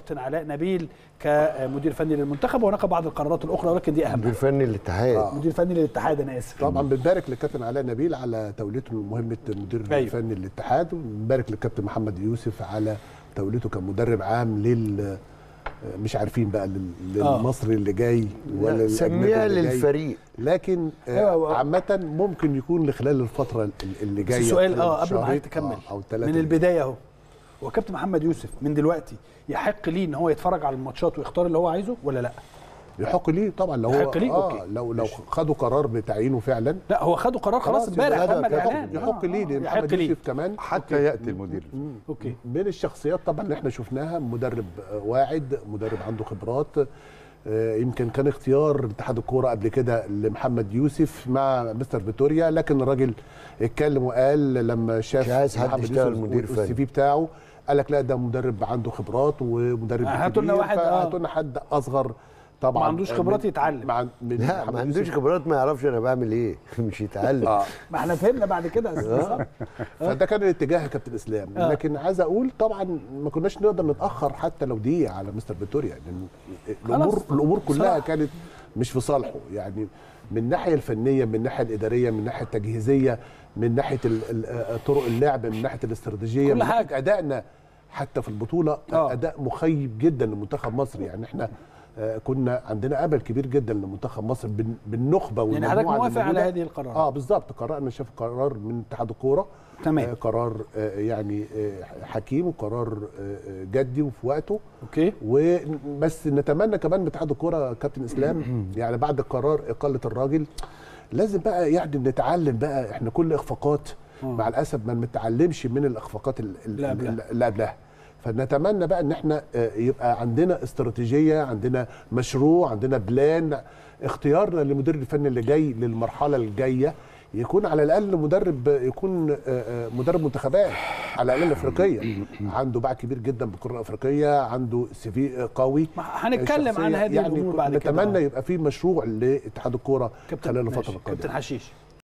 كابتن علاء نبيل كمدير فني للمنتخب وهناك بعض القرارات الاخرى ولكن دي اهم مدير فني الاتحاد مدير فني للاتحاد انا اسف طبعا بنبارك للكابتن علاء نبيل على توليته لمهمه مدير أيوة. الفني للاتحاد وبنبارك للكابتن محمد يوسف على توليته كمدرب عام لل مش عارفين بقى لل- آه. للمصري اللي جاي ولا لا، سميها الأجنبي اللي جاي. للفريق لكن أيوة، آه، أيوة. عامة ممكن يكون لخلال الفترة ال- اللي بس جاية السؤال اه قبل ما شهرين، حضرتك تكمل آه، أو ثلاثة من البدايه اهو هو كابتن محمد يوسف من دلوقتي يحق ليه ان هو يتفرج على الماتشات ويختار اللي هو عايزه ولا لا؟ يحق ليه طبعا لو هو يحق ليه؟ آه أوكي. لو لو خدوا قرار بتعيينه فعلا لا هو خدوا قرار خلاص خلاص امبارح يبقى تم يحق- الاعلان يحق ليه لان يحق محمد ليه يوسف كمان حتى ياتي المدير اوكي من الشخصيات طبعا اللي احنا شفناها مدرب آه، واعد مدرب عنده خبرات آه، يمكن كان اختيار اتحاد الكوره قبل كده لمحمد يوسف مع مستر فيتوريا لكن الراجل اتكلم وقال لما شاف مش عايز حد محمد يشتغل يوسف مدير فني. والسي في بتاعه قال لك لا ده مدرب عنده خبرات ومدرب آه، هاتوا لنا كبير، واحد، آه. فهاتوا لنا حد اصغر طبعا ما عندوش آه، خبرات من- يتعلم. مع من لا محمد ما عندوش يوسف. خبرات ما يعرفش انا بعمل ايه مش يتعلم اه ما احنا فهمنا بعد كده يا أستاذ صح؟ فده كان الاتجاه يا كابتن اسلام آه. لكن عايز اقول طبعا ما كناش نقدر نتاخر حتى لو دقيقه على مستر فيتوريا لان الامور خلاص. الامور كلها بصراحة. كانت مش في صالحه يعني من الناحيه الفنيه من الناحيه الاداريه من الناحيه التجهيزيه من ناحيه ال- ال- طرق اللعب من ناحيه الاستراتيجيه كل من حاجة. ناحيه ادائنا حتى في البطوله آه. اداء مخيب جدا لمنتخب مصر يعني احنا آه، كنا عندنا امل كبير جدا لمنتخب مصر بال- بالنخبه يعني والمجموعه حضرتك اللي موافق على موجودة. هذه القرارات اه بالظبط قرارنا شاف قرار من اتحاد الكوره تمام. آه قرار آه يعني آه حكيم وقرار آه آه، جدي وفي وقته اوكي وبس نتمنى كمان من اتحاد الكوره كابتن اسلام يعني بعد قرار اقاله الراجل لازم بقى يعني نتعلم بقى احنا كل اخفاقات مع الاسف ما بنتعلمش من الاخفاقات ال- ال- اللي قبلها. اللي قبلها فنتمنى بقى ان احنا آه، يبقى عندنا استراتيجيه عندنا مشروع عندنا بلان اختيارنا للمدير الفني اللي جاي للمرحله الجايه يكون على الاقل مدرب يكون آه، آه، مدرب منتخبات على الاقل افريقيه عنده باع كبير جدا بالقاره الافريقيه عنده سي في قوي ما هنتكلم شخصية. عن هذه يعني الامور بعد كده نتمنى يبقى في مشروع لاتحاد الكوره كابتن خلال ماشي. الفتره القادمه كابتن حشيش